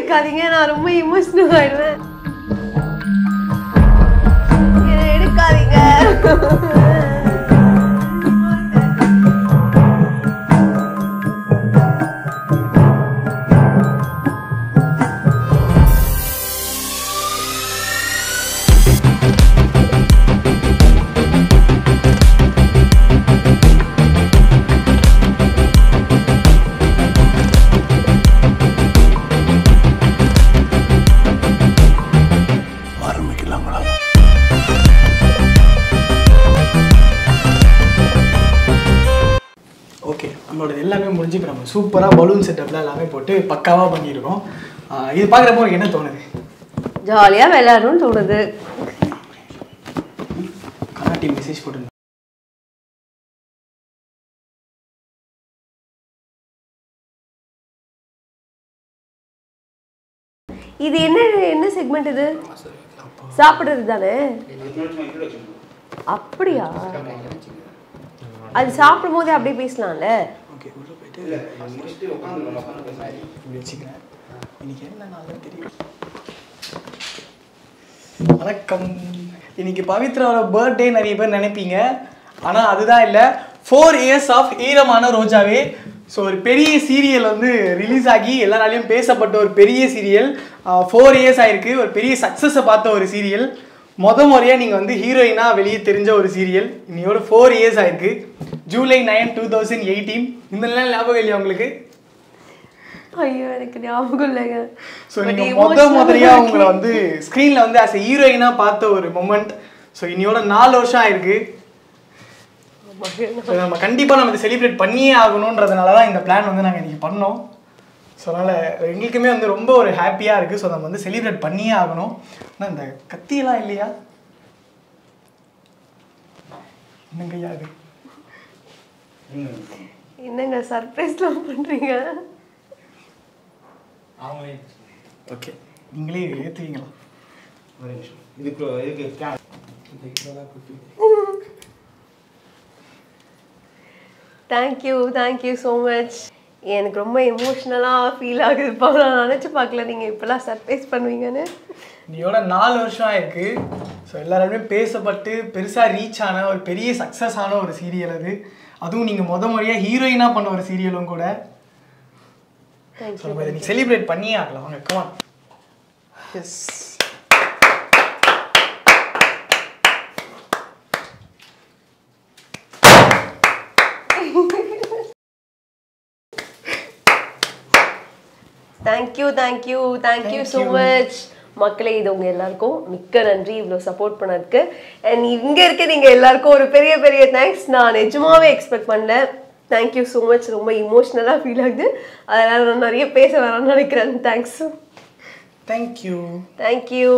எடுக்காதீங்க நான் ரொம்ப இமோஷனல் ஆயிடுவேன் என்னை எடுக்காதீங்க ஆரம்பிக்கலாங்களா ஓகே நம்மளோட எல்லாமே முடிஞ்சு இப்போ நம்ம சூப்பராக பலூன் செட்டப்லாம் எல்லாமே போட்டு பக்காவாக பண்ணியிருக்கோம் ஆஹ் இது பார்க்குறப்போ உங்களுக்கு என்ன தோணுது ஜாலியா விளையாடணும்னு தோணுது கர்நாட்டி மெசேஜ் போட்டு இது என்ன என்ன செக்மெண்ட் இது சாப்பிடுறது தானே அப்படியா அது சாப்பிடும் போதே அப்படியே பேசலாம்ல ஓகே உள்ள போயிட்டு இப்படி வச்சுக்கிறேன் இன்னைக்கு என்ன நாள் தெரியும் வணக்கம் இன்னைக்கு பவித்ராவோட பர்த்டே நிறைய பேர் நினைப்பீங்க ஆனால் அதுதான் இல்லை ஃபோர் இயர்ஸ் ஆஃப் ஈரமான ரோஜாவே ஸோ ஒரு பெரிய சீரியல் வந்து ரிலீஸ் ஆகி எல்லாராலையும் பேசப்பட்ட ஒரு பெரிய சீரியல் ஃபோர் இயர்ஸ் ஆயிருக்கு ஒரு பெரிய சக்ஸஸை பார்த்த ஒரு சீரியல் முத முறையாக நீங்கள் வந்து ஹீரோயினாக வெளியே தெரிஞ்ச ஒரு சீரியல் இன்னையோட ஃபோர் இயர்ஸ் ஆயிருக்கு July nine two thousand eighteen இந்த நாள் ஞாபகம் இல்லையா உங்களுக்கு ஐயோ எனக்கு ஞாபகம் இல்லைங்க ஸோ But நீங்கள் முத emotional முதலியா ஆ உங்களை வந்து ஸ்க்ரீனில் வந்து ஆஸ் எ ஹீரோயினாக பார்த்த ஒரு மொமெண்ட் ஸோ இன்னையோட நாலு வருஷம் ஆயிருக்கு ஸோ நம்ம கண்டிப்பாக நம்ம இதை செலிப்ரேட் பண்ணியே ஆகணுன்றதுனால தான் இந்த பிளான் வந்து நாங்கள் இன்னைக்கு பண்ணோம் ஸோ அதனால் எங்களுக்குமே வந்து ரொம்ப ஒரு ஹாப்பியாக இருக்குது ஸோ நம்ம வந்து செலிப்ரேட் பண்ணியே ஆகணும் ஆனால் இந்த கத்தியெல்லாம் இல்லையா என்னங்கய்யா அது என்னங்க சர்ப்ரைஸ்லாம் பண்றீங்க ஓகே நீங்களே ஏற்றுவீங்களா தேங்க்யூ தேங்க்யூ ஸோ மச் எனக்கு ரொம்ப எமோஷ்னலாக ஃபீல் ஆகுதுப்பா நான் நினச்சி பார்க்கல நீங்கள் இப்போலாம் சர்ப்ரைஸ் பண்ணுவீங்கன்னு இன்னையோட நாலு வருஷம் ஆயிருக்கு ஸோ எல்லாருமே பேசப்பட்டு பெருசாக ரீச் ஆன ஒரு பெரிய சக்ஸஸ் ஆன ஒரு சீரியல் அது அதுவும் நீங்கள் முத முறையாக ஹீரோயினாக பண்ண ஒரு சீரியலும் கூட ஸோ தேங்க்யூ நம்ம இதை நீங்கள் செலிப்ரேட் பண்ணியே ஆகலாம் வாங்க come on yes thank you thank you thank you so Thank you. Much மக்களே இது உங்க எல்லாருக்கும் மிக்க நன்றி இவ்வளோ சப்போர்ட் பண்ணதுக்கு அண்ட் இங்கே இருக்க நீங்கள் எல்லாருக்கும் ஒரு பெரிய பெரிய தேங்க்ஸ் நான் நிஜமாவே எக்ஸ்பெக்ட் பண்ணல தேங்க்யூ ஸோ மச் ரொம்ப இமோஷ்னலாக ஃபீல் ஆகுது அதனால் நான் நிறைய பேச வேணாம்னு நினைக்கிறேன் thanks thank you thank you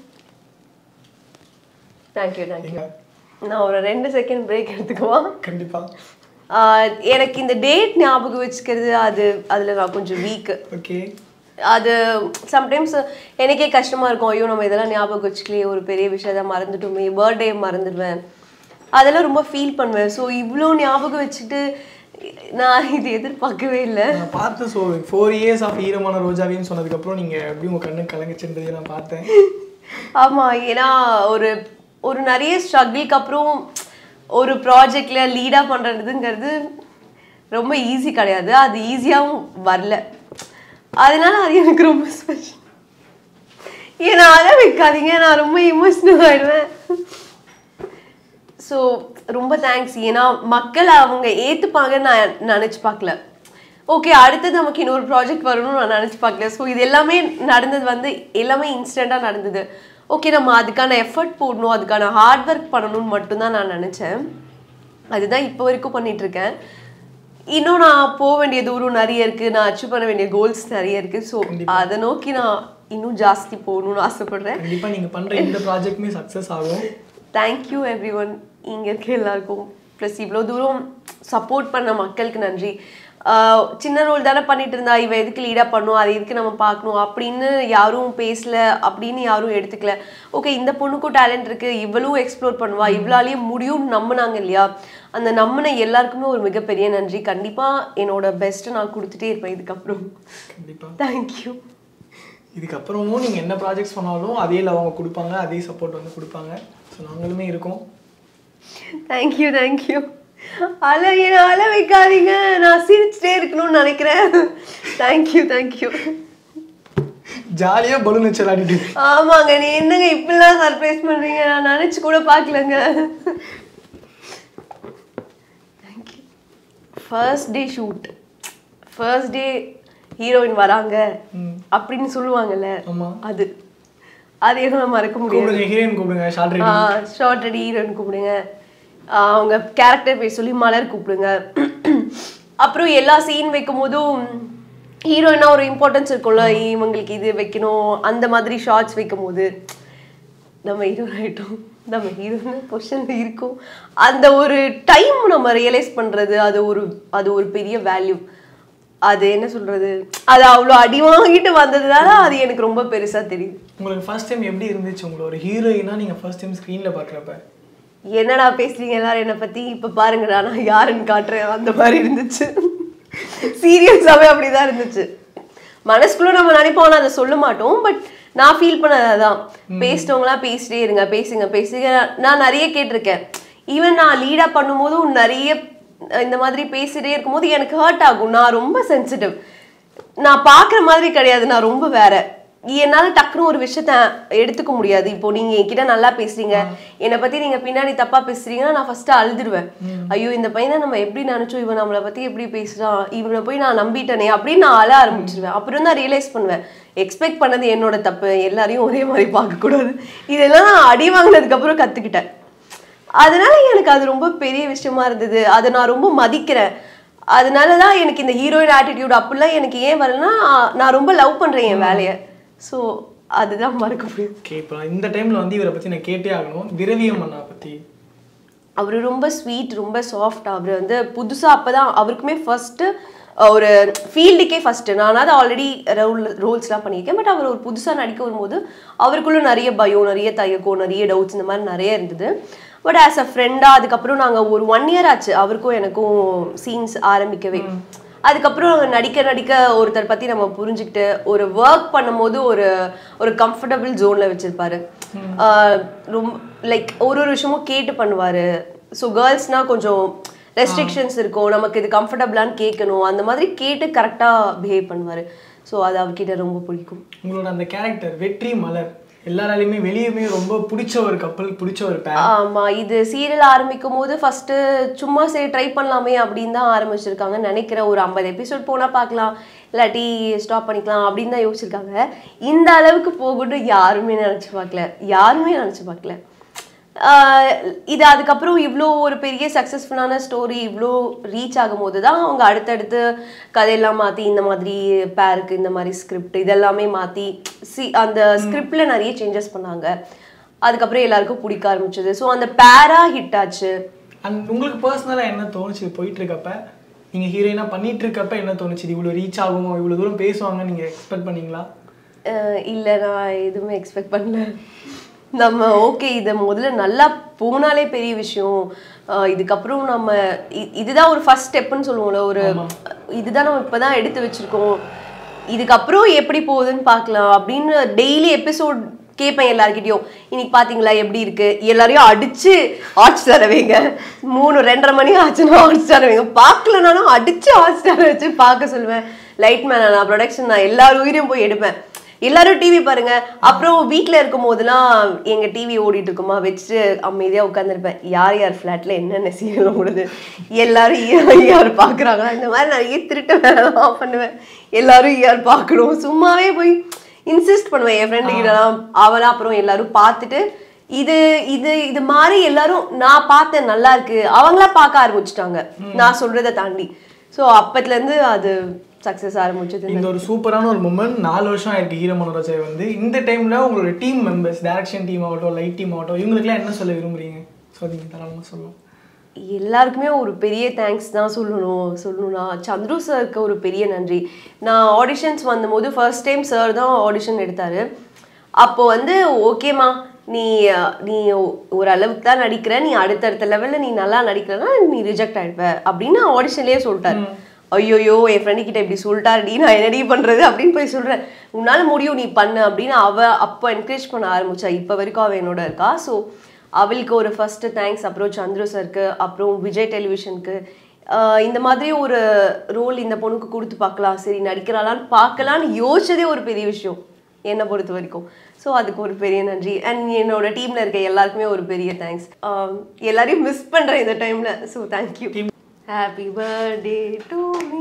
thank you thank you நான் ஒரு ரெண்டு செகண்ட் பிரேக் எடுத்துக்குவா கண்டிப்பாக ஆஹ் எனக்கு இந்த டேட் ஞாபகம் வச்சுக்கிறது அது அதில் நான் கொஞ்சம் வீக்கு ஓகே அது சம்டைம்ஸ் எனக்கே கஷ்டமா இருக்கும் ஐயோ நம்ம இதெல்லாம் ஞாபகம் வச்சுக்கலையே ஒரு பெரிய விஷயத்த மறந்துட்டோமே பர்த்டே மறந்துடுவேன் அதெல்லாம் ரொம்ப ஃபீல் பண்ணுவேன் ஸோ இவ்வளோ ஞாபகம் வச்சுட்டு நான் இது எதிர்பார்க்கவே இல்லை நான் பார்த்தேன் ஸோ ஃபோர் இயர்ஸ் ஆஃப் ஈரமான ரோஜாவின்னு சொன்னதுக்கப்புறம் நீங்கள் எப்படி உங்கள் கண்ணு கலங்கிச்சிருந்ததை நான் பார்த்தேன் ஆமா ஏன்னா ஒரு ஒரு நிறைய ஸ்ட்ரகிள்க்கு அப்புறம் ஒரு ப்ராஜெக்ட்ல லீடா பண்றதுங்கிறது ரொம்ப ஈஸி கிடையாது அது ஈஸியாகவும் வரல அதனால அது எனக்கு ரொம்ப ஸ்பெஷல் ஏன்னா அழ வைக்காதீங்க நான் ரொம்ப இமோஷனல் ஆயிடுவேன் ஸோ ரொம்ப தேங்க்ஸ் ஏன்னா மக்கள் அவங்க ஏற்றுப்பாங்கன்னு நான் நினச்சி பார்க்கல ஓகே அடுத்தது நமக்கு இன்னொரு ப்ராஜெக்ட் வரணும்னு நான் நினச்சி பார்க்கல ஸோ இது எல்லாமே நடந்தது வந்து எல்லாமே இன்ஸ்டண்ட்டாக நடந்தது ஓகே நம்ம அதுக்கான எஃபர்ட் போடணும் அதுக்கான ஹார்ட் ஒர்க் பண்ணணும்னு மட்டும்தான் நான் நினச்சேன் அதுதான் இப்போ வரைக்கும் பண்ணிட்டு இருக்கேன் இன்னும் நான் போக வேண்டிய தூரம் நிறைய இருக்கு நான் அச்சீவ் பண்ண வேண்டிய கோல்ஸ் நிறைய இருக்கு ஸோ அதை நோக்கி நான் இன்னும் ஜாஸ்தி போகணும்னு ஆசைப்படுறேன் கண்டிப்பாக நீங்கள் பண்ணுற இந்த ப்ராஜெக்ட்டுமே சக்ஸஸ் ஆகும் தேங்க்யூ எவ்ரி ஒன் இங்கே இருக்க எல்லாருக்கும் ப்ளஸ் இவ்வளோ தூரம் சப்போர்ட் பண்ண மக்களுக்கு நன்றி ஆஹ் சின்ன ரோல் தானே பண்ணிட்டு இருந்தா இவ எதுக்கு லீடாக பண்ணும் அதை எதுக்கு நம்ம பார்க்கணும் அப்படின்னு யாரும் பேசல அப்படின்னு யாரும் எடுத்துக்கல ஓகே இந்த பொண்ணுக்கும் டேலண்ட் இருக்கு இவளும் எக்ஸ்ப்ளோர் பண்ணுவா இவளாலேயே முடியும்னு நம்பினாங்க இல்லையா அந்த நம்பின எல்லாருக்குமே ஒரு மிகப்பெரிய நன்றி கண்டிப்பாக என்னோட பெஸ்ட்டை நான் கொடுத்துட்டே இருப்பேன் இதுக்கப்புறம் கண்டிப்பாக தேங்க்யூ இதுக்கப்புறமும் நீங்கள் என்ன ப்ராஜெக்ட்ஸ் பண்ணாலும் அதே லவ் அவங்க கொடுப்பாங்க அதே சப்போர்ட் வந்து கொடுப்பாங்க ஸோ நாங்களுமே இருக்கோம் தேங்க்யூ தேங்க்யூ அழ என்ன அழ வைக்காதீங்க நான் சிரிச்சுட்டே இருக்கணும்னு நினைக்கிறேன் தேங்க்யூ தேங்க்யூ ஜாலியாக பலூன் வச்சு விளையாடிட்டு ஆமாங்க நீ என்னங்க இப்படிலாம் சர்ப்ரைஸ் பண்றீங்க நான் நினைச்சு கூட பார்க்கலங்க first day shoot first day heroine வராங்க அப்படின்னு சொல்லுவாங்கல்ல ஆமா. அது அது என்னால மறக்க முடியாது கூப்பிடுங்க ஹீரோயின் கூப்பிடுங்க ஷார்ட் ரெடி ஷார்ட் அடி ஹீரோயின் கூப்பிடுங்க ஆ, அவங்க கேரக்டர் பேர் சொல்லி மலர் கூப்பிடுங்க அப்புறம் எல்லா சீன் வைக்கும் போதும் ஹீரோயினா ஒரு இம்பார்ட்டன்ஸ் இருக்கும்ல இவங்களுக்கு இது வைக்கணும் அந்த மாதிரி ஷார்ட்ஸ் வைக்கும் போது நம்ம ஹீரோ ஆகிட்டோம் நம்ம ஹீரோயின் பொசிஷனில் இருக்கோம் அந்த ஒரு டைம் நம்ம ரியலைஸ் பண்ணுறது அது ஒரு அது ஒரு பெரிய வேல்யூ அது என்ன சொல்றது அது அவ்வளோ அடி வாங்கிட்டு வந்ததுனால அது எனக்கு ரொம்ப பெருசா தெரியுது உங்களுக்கு ஃபர்ஸ்ட் டைம் எப்படி இருந்துச்சு உங்களை ஒரு ஹீரோயினா நீங்கள் ஃபர்ஸ்ட் டைம் ஸ்க்ரீனில் பார்க்குறப்ப என்னடா பேசுறீங்க எல்லாரும் என்னை பத்தி இப்ப பாருங்கடா நான் யாருன்னு காட்டுறேன் அந்த மாதிரி இருந்துச்சு சீரியஸாவே அப்படிதான் இருந்துச்சு மனசுக்குள்ள நம்ம நினைப்போம் ஆனா அதை சொல்ல மாட்டோம் பட் நான் ஃபீல் பண்ணது அதான் பேசிட்டவங்களாம் பேசிட்டே இருங்க பேசுங்க பேசுங்க நான் நிறைய கேட்டிருக்கேன் ஈவன் நான் லீடா பண்ணும்போதும் நிறைய இந்த மாதிரி பேசிட்டே இருக்கும்போது எனக்கு ஹர்ட் ஆகும் நான் ரொம்ப சென்சிட்டிவ் நான் பார்க்குற மாதிரி கிடையாது நான் ரொம்ப வேற என்னால டக்குன்னு ஒரு விஷயத்த எடுத்துக்க முடியாது இப்போ நீங்க என்கிட்ட நல்லா பேசுறீங்க என்னை பத்தி நீங்க பின்னாடி தப்பா பேசுறீங்கன்னா நான் ஃபர்ஸ்ட் அழுதுருவேன் ஐயோ இந்த பையனை நம்ம எப்படி நினைச்சோம் இவன் நம்மளை பத்தி எப்படி பேசுறான் இவனை போய் நான் நம்பிட்டனே அப்படின்னு நான் அழ ஆரம்பிச்சிருவேன் அப்புறம் தான் ரியலைஸ் பண்ணுவேன் எக்ஸ்பெக்ட் பண்ணது என்னோட தப்பு எல்லாரையும் ஒரே மாதிரி பார்க்கக்கூடாது இதெல்லாம் நான் அடி வாங்கினதுக்கு அப்புறம் கத்துக்கிட்டேன் அதனால எனக்கு அது ரொம்ப பெரிய விஷயமா இருந்தது அதை நான் ரொம்ப மதிக்கிறேன் அதனால தான் எனக்கு இந்த ஹீரோயின் ஆட்டிடியூட் அப்படிலாம் எனக்கு ஏன் வரலன்னா நான் ரொம்ப லவ் பண்றேன் என் வேலையை ஸோ அதுதான் மறக்க முடியும் ஓகே இப்போ இந்த டைமில் வந்து இவரை பற்றி நான் கேட்டே ஆகணும் திரவியம் அண்ணா பற்றி அவர் ரொம்ப ஸ்வீட் ரொம்ப சாஃப்ட் அவர் வந்து புதுசா அப்பதான் அவருக்குமே ஃபர்ஸ்ட் ஒரு ஃபீல்டுக்கே ஃபர்ஸ்ட் நானாவது ஆல்ரெடி ரோல் ரோல்ஸ்லாம் பண்ணியிருக்கேன் பட் அவர் ஒரு புதுசாக நடிக்க வரும்போது அவருக்குள்ள நிறைய பயம் நிறைய தயக்கம் நிறைய டவுட்ஸ் இந்த மாதிரி நிறைய இருந்தது பட் ஆஸ் அ ஃப்ரெண்டாக அதுக்கப்புறம் நாங்கள் ஒரு ஒன் இயர் ஆச்சு அவருக்கும் எனக்கும் சீன்ஸ் ஆரம்பிக்கவே அதுக்கப்புறம் நாங்க நடிக்க நடிக்க ஒருத்தர் பத்தி நம்ம புரிஞ்சுக்கிட்டு ஒரு ஒர்க் பண்ணும்போது ஒரு ஒரு கம்ஃபர்டபுள் ஜோன்ல வச்சிருப்பாரு ஆஹ் ரொம்ப லைக் ஒரு ஒரு விஷயமும் கேட்டு பண்ணுவாரு ஸோ கேர்ள்ஸ்னா கொஞ்சம் ரெஸ்ட்ரிக்ஷன்ஸ் இருக்கும் நமக்கு இது கம்ஃபர்டபுளான்னு கேட்கணும் அந்த மாதிரி கேட்டு கரெக்டாக பிஹேவ் பண்ணுவாரு ஸோ அது அவர்கிட்ட ரொம்ப பிடிக்கும் உங்களோட அந்த கேரக்டர் வெற்றி மலர் எல்லாராலையுமே வெளியுமே ரொம்ப பிடிச்ச ஒரு கப்பல் பிடிச்ச ஒரு பேர் ஆமா இது சீரியல் ஆரம்பிக்கும் போது ஃபர்ஸ்ட் சும்மா சரி ட்ரை பண்ணலாமே அப்படின்னு தான் ஆரம்பிச்சிருக்காங்கன்னு நினைக்கிறேன் ஒரு ஐம்பது எபிசோட் போனா பார்க்கலாம் இல்லாட்டி ஸ்டாப் பண்ணிக்கலாம் அப்படின்னு தான் யோசிச்சிருக்காங்க இந்த அளவுக்கு போகணும்னு யாருமே நினைச்சு பார்க்கல யாருமே நினைச்சு பார்க்கல ஆஹ் இது அதுக்கப்புறம் இவ்வளோ ஒரு பெரிய சக்ஸஸ்ஃபுல்லான ஸ்டோரி இவ்வளோ ரீச் ஆகும்போது தான் அவங்க அடுத்தடுத்து கதையெல்லாம் மாற்றி இந்த மாதிரி பேருக்கு இந்த மாதிரி ஸ்கிரிப்ட் இதெல்லாமே மாற்றி சி அந்த ஸ்கிரிப்டில் நிறைய சேஞ்சஸ் பண்ணாங்க அதுக்கப்புறம் எல்லாருக்கும் பிடிக்க ஆரம்பிச்சது ஸோ அந்த பேரா ஹிட் ஆச்சு அண்ட் உங்களுக்கு பர்சனலாக என்ன தோணுச்சு போயிட்டு இருக்கப்ப நீங்கள் ஹீரோயினாக பண்ணிட்டு இருக்கப்ப என்ன தோணுச்சு இது இவ்வளோ ரீச் ஆகும் இவ்வளோ தூரம் பேசுவாங்க நீங்கள் எக்ஸ்பெக்ட் பண்ணீங்களா அஹ் இல்ல நான் எதுவுமே எக்ஸ்பெக்ட் பண்ணல நம்ம ஓகே இதை முதல்ல நல்லா போனாலே பெரிய விஷயம் அஹ் இதுக்கப்புறம் நம்ம இ- இதுதான் ஒரு ஃபர்ஸ்ட் ஸ்டெப்னு சொல்லுவோம்ல ஒரு இதுதான் நம்ம இப்பதான் எடுத்து வச்சிருக்கோம் இதுக்கப்புறம் எப்படி போகுதுன்னு பார்க்கலாம் அப்படின்னு டெய்லி எபிசோட் கேட்பேன் எல்லார்கிட்டயும் இன்னைக்கு பாத்தீங்களா எப்படி இருக்கு எல்லாரையும் அடிச்சு ஹாட் ஸ்டார் வைங்க மூணு ரெண்டரை மணி ஆச்சுன்னா ஹாட் ஸ்டார் வைங்க பார்க்கலனாலும் அடிச்சு ஹாட் ஸ்டார் வச்சு பார்க்க சொல்லுவேன் லைட் மேன் நான் ப்ரொடக்ஷன் நான் எல்லார் உயிரையும் போய் எடுப்பேன் எல்லாரும் டிவி பாருங்க அப்புறம் வீட்டில் இருக்கும் போதெல்லாம் எங்க டிவி ஓடிட்டு இருக்குமா வச்சுட்டு அமைதியா உட்காந்துருப்பேன் யார் யார் ஃப்ளாட்ல என்னென்ன சீரியல் ஓடுது எல்லாரும் யார் யார் பாக்குறாங்களா இந்த மாதிரி நிறைய திருட்டு வேலைலாம் பண்ணுவேன் எல்லாரும் யார் பார்க்கணும் சும்மாவே போய் இன்சிஸ்ட் பண்ணுவேன் என் ஃப்ரெண்டு கிட்டலாம் அவளா அப்புறம் எல்லாரும் பார்த்துட்டு இது இது இது மாதிரி எல்லாரும் நான் பார்த்தேன் நல்லா இருக்கு அவங்களா பார்க்க ஆரம்பிச்சிட்டாங்க நான் சொல்றதை தாண்டி ஸோ அப்பத்துல இருந்து அது சக்ஸஸ் ஆரம்பிச்சது இந்த ஒரு சூப்பரான ஒரு மூமெண்ட் நாலு வருஷம் ஆயிருக்கு ஹீரோ மனோராஜாய் வந்து இந்த டைம்ல உங்களோட டீம் மெம்பர்ஸ் டைரக்ஷன் டீம் ஆகட்டும் லைட் டீம் ஆகட்டும் இவங்களுக்குலாம் என்ன சொல்ல விரும்புறீங்க ஸோ நீங்கள் தாராளமாக சொல்லலாம் எல்லாருக்குமே ஒரு பெரிய தேங்க்ஸ் தான் சொல்லணும் சொல்லணும்னா சந்துரு சாருக்கு ஒரு பெரிய நன்றி நான் ஆடிஷன்ஸ் வந்தபோது ஃபர்ஸ்ட் டைம் சார் தான் ஆடிஷன் எடுத்தாரு அப்போ வந்து ஓகேம்மா நீ அஹ், நீ ஓரளவுக்கு தான் நடிக்கிற நீ அடுத்தடுத்த லெவலில் நீ நல்லா நடிக்கிறனா நீ ரிஜெக்ட் ஆயிடுவ அப்படின்னு ஆடிஷன்லேயே சொல்லிட்டாரு ஐயோயோ என் ஃப்ரெண்டு கிட்ட இப்படி சொல்லிட்டாருடி நான் என்னடி பண்றது அப்படின்னு போய் சொல்றேன் உன்னால முடியும் நீ பண்ணு அப்படின்னு அவ அப்போ என்கரேஜ் பண்ண ஆரம்பிச்சா இப்போ வரைக்கும் அவ என்னோட இருக்கா ஸோ அவளுக்கு ஒரு ஃபர்ஸ்ட் தேங்க்ஸ் அப்புறம் சந்துரு சருக்கு அப்புறம் விஜய் டெலிவிஷனுக்கு இந்த மாதிரி ஒரு ரோல் இந்த பொண்ணுக்கு கொடுத்து பார்க்கலாம் சரி நடிக்கிறாளான்னு பார்க்கலான்னு யோசிச்சதே ஒரு பெரிய விஷயம் என்னை பொறுத்த வரைக்கும் ஸோ அதுக்கு ஒரு பெரிய நன்றி அண்ட் என்னோட டீமில் இருக்க எல்லாருக்குமே ஒரு பெரிய தேங்க்ஸ் எல்லாரையும் மிஸ் பண்ணுறேன் இந்த டைமில் so thank you happy birthday to me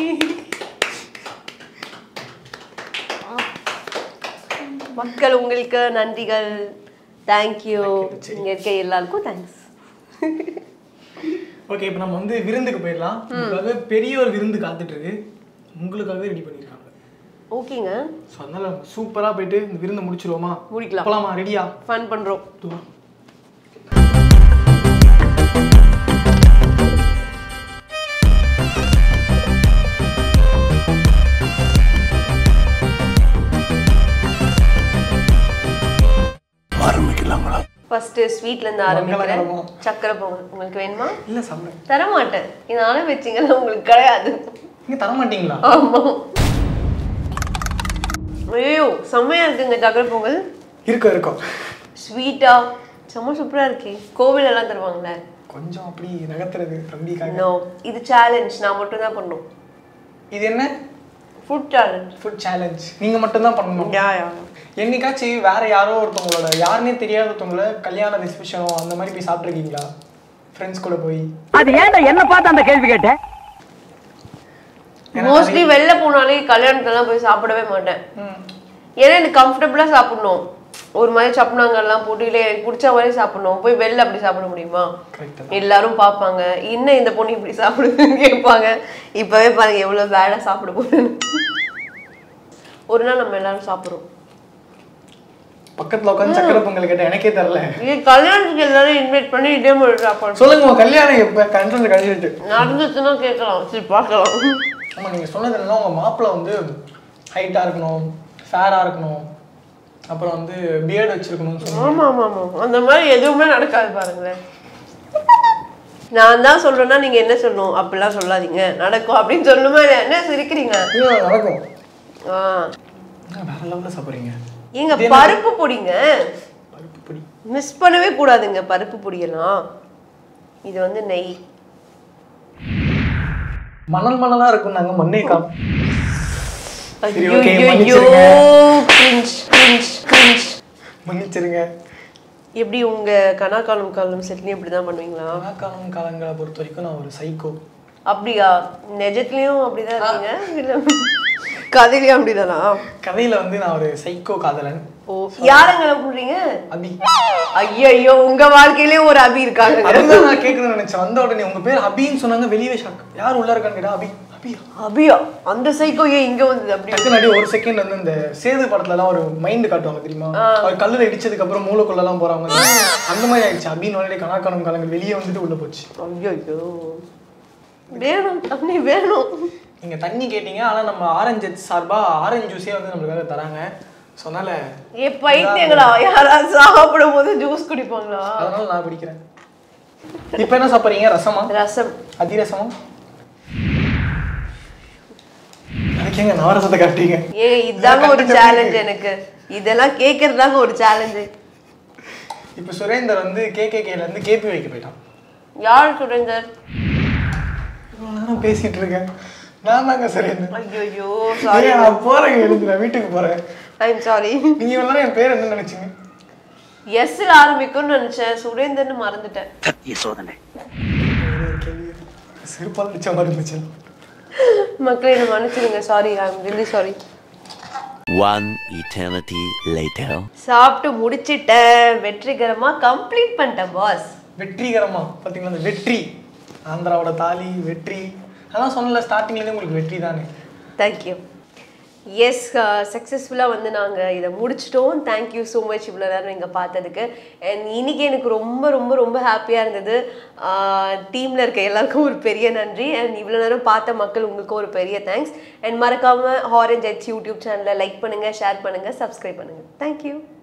மக்கள் உங்களுக்கு நன்றிகள் தேங்க்யூ இங்கே இருக்க எல்லாருக்கும் தேங்க்ஸ் ஓகே இப்போ நம்ம வந்து விருந்துக்கு போயிடலாம் உங்களுக்காக பெரிய ஒரு விருந்து காத்துட்டு இருக்கு உங்களுக்காகவே ரெடி பண்ணியிருக்காங்க ஓகேங்க ஸோ அதனால நம்ம சூப்பராக போயிட்டு இந்த விருந்து முடிச்சிருவோமா முடிக்கலாம். போலாமா ரெடியா ஃபன் பண்ணுறோம் தூரம் ஆரம்பிக்கலாங்களா ஃபர்ஸ்ட் ஸ்வீட்லேருந்து ஆரம்பிக்கிறேன் மங்களகரமா. சக்கரை பொங்கல் உங்களுக்கு வேணுமா இல்லை சாப்பிட தர மாட்டேன் இதனால வச்சிங்கன்னா உங்களுக்கு கிடையாது நீங்கள் தர மாட்டீங்களா ஆமா ஐயோ செம்மையா இருக்குங்க சக்கரை பொங்கல் இருக்கோம் இருக்கோம் ஸ்வீட்டா செம்ம சூப்பரா இருக்கே கோவில் எல்லாம் தருவாங்களே கொஞ்சம் அப்படி நகர்த்துறது தம்பிக்காக நோ இது சேலஞ்ச் நான் மட்டும் தான் பண்ணும் இது என்ன ஃபுட் சேலஞ்ச் ஃபுட் சேலஞ்ச் நீங்கள் மட்டும்தான் பண்ணணும் யா யா என்னைக்காச்சும் வேற யாரோ ஒருத்தவங்களோட யாருன்னே தெரியாதவங்கள கல்யாண ரிசப்ஷனோ அந்த மாதிரி போய் சாப்பிட்ருக்கீங்களா ஃப்ரெண்ட்ஸ் கூட போய் அது ஏன்டா என்ன பார்த்து அந்த கேள்வி கேட்ட மோஸ்ட்லி வெளில போனாலே கல்யாணத்துலாம் போய் சாப்பிடவே மாட்டேன் ம் ஏன்னா எனக்கு கம்ஃபர்டபுளா சாப்பிடணும் ஒரு மாதிரி சப்புனாங்கெல்லாம் போட்டு இல்லை எனக்கு பிடிச்ச மாதிரி சாப்பிடணும் போய் வெளில அப்படி சாப்பிட முடியுமா கரெக்ட் எல்லாரும் பார்ப்பாங்க என்ன இந்த பொண்ணு இப்படி சாப்பிடுதுன்னு கேட்பாங்க இப்பவே பாருங்க எவ்வளவு பேடா சாப்பிட போகுதுன்னு ஒரு நாள் நம்ம எல்லாரும் சாப்பிடுறோம் பக்கத்துல உட்காந்து சக்கரை பொங்கல் கேட்ட எனக்கே தரல இது கல்யாணத்துக்கு எல்லாரும் இன்வைட் பண்ணி இதே மாதிரி சாப்பாடு சொல்லுங்க உங்க கல்யாணம் எப்ப கன்ஃபரன்ஸ் கழிச்சிட்டு நடந்துச்சுன்னா கேட்கலாம் சரி பார்க்கலாம் ஆமா நீங்க சொன்னது என்னன்னா உங்க மாப்பிள்ளை வந்து ஹைட்டா இருக்கணும் ஃபேரா இருக்கணும் அப்புறம் வந்து பியர்டு வச்சிருக்கணும்னு சொன்னாங்க ஆமா ஆமா ஆமா அந்த மாதிரி எதுவுமே நடக்காது பாருங்களேன் நான் தான் சொல்றேன்னா நீங்க என்ன சொல்லணும் அப்படிலாம் சொல்லாதீங்க நடக்கும் அப்படின்னு சொல்லணுமா இல்லையா? என்ன சிரிக்கிறீங்க இது நடக்கும் ஆ என்ன வேற லெவலில் சாப்பிட்றீங்க ஏங்க பருப்பு பொடிங்க பருப்பு பொடி மிஸ் பண்ணவே கூடாதுங்க பருப்பு பொடியெல்லாம் இது வந்து நெய் மணல் மணலா இருக்கும் நாங்க மண்ணே காம் சரி, ஐயோ okay, ஐயோ மன்னிச்சிருங்க. கிரிஞ்ச் கிரிஞ்ச் கிரிஞ்ச் மன்னிச்சிருங்க எப்படி உங்க கனா காலம் காலம் செட்லையும் இப்படி தான் பண்ணுவீங்களா காலம் காலங்களை பொறுத்த வரைக்கும் நான் ஒரு சைக்கோ அப்படியா நிஜத்துலயும் அப்படிதான் இருக்கீங்க இல்ல கதையிலயும் அப்படிதானா கதையில வந்து நான் ஒரு சைக்கோ காதலன் ஓ யாருங்க லவ் பண்றீங்க அபி ஐயோ ஐயோ உங்க வாழ்க்கையிலயும் ஒரு அபி இருக்காங்க அதுதான் நான் கேட்கணும்னு நினைச்சேன் வந்த உடனே உங்க பேர் அபின்னு சொன்னாங்க வெளியவே ஷாக் யார் உள்ள இருக்கான்னு கேட்டா அபி அபியா அபியா அந்த சைக்கோ ஏன் இங்க வந்தது அப்படி டக்குனு அப்படியே ஒரு செகண்ட் வந்து இந்த சேது படத்துல எல்லாம் ஒரு மைண்ட் காட்டுவாங்க தெரியுமா அவர் கல்லுல இடிச்சதுக்கு அப்புறம் மூளைக்குள்ள எல்லாம் போறாங்க அந்த மாதிரி ஆயிடுச்சு அபின்னு உடனே கணக்கானம் காலங்கள் வெளியே வந்துட்டு உள்ள போச்சு ஐயோ ஐயோ வேணும் தண்ணி வேணும் நீங்க தண்ணி கேட்டீங்க ஆனா நம்ம ஆரஞ்சு சார்பா ஆரஞ்சு ஜூஸே வந்து நம்மளுக்காக தராங்க ஸோ அதனால ஏ பைத்தியங்களா யாராவது சாப்பிடும் போது ஜூஸ் குடிப்பாங்களா அதனால நான் குடிக்கிறேன் இப்போ என்ன சாப்பிட்றீங்க ரசமா ரசம் அதிரசமா அதுக்கேங்க நவரசத்தை காட்டுறீங்க ஏ இதாங்க ஒரு சேலஞ்ச் எனக்கு இதெல்லாம் கேட்கறதாங்க ஒரு சேலஞ்சு இப்போ சுரேந்தர் வந்து கேகேகேல இருந்து கேபி வைக்க போயிட்டான் யார் சுரேந்தர் இவ்வளோ நேரம் பேசிட்டு இருக்கேன் நான் தாங்க சுரேந்தர் ஐயோ சாரி ஏய், நான் போறேங்க எழுந்து நான் வீட்டுக்கு போறேன் ஐம் சாரி நீங்க இவ்வளோ நேரம் என் பேர் என்ன நினைச்சீங்க எஸ்ல ஆரம்பிக்கும்னு நினைச்சேன் சுரேந்தர்னு மறந்துட்டேன் சத்திய சோதனை சிறுபால் வச்ச மாதிரி இருந்துச்சு மக்களே என்ன மன்னிச்சிடுங்க sorry I'm really sorry One eternity later. சாப்பிட்டு முடிச்சிட்டேன் வெற்றிகரமா கம்ப்ளீட் பண்ணிட்டேன் பாஸ் வெற்றிகரமா பாத்தீங்களா அந்த வெற்றி ஆந்திராவோட தாலி வெற்றி அதான் சொன்னல ஸ்டார்டிங்லேருந்து உங்களுக்கு வெற்றி தானே தேங்க்யூ எஸ் சக்ஸஸ்ஃபுல்லாக வந்து நாங்கள் இதை முடிச்சிட்டோம் தேங்க்யூ ஸோ மச் இவ்வளோ நேரம் இங்கே பார்த்ததுக்கு அண்ட் இன்னைக்கு எனக்கு ரொம்ப ரொம்ப ரொம்ப ஹாப்பியாக இருந்தது டீமில் இருக்க எல்லாருக்கும் ஒரு பெரிய நன்றி அண்ட் இவ்வளோ நேரம் பார்த்த மக்கள் உங்களுக்கு ஒரு பெரிய தேங்க்ஸ் அண்ட் மறக்காமல் ஹாரஞ்ச் ஹெச் யூடியூப் சேனலை லைக் பண்ணுங்கள் ஷேர் பண்ணுங்கள் சப்ஸ்கிரைப் பண்ணுங்கள் தேங்க்யூ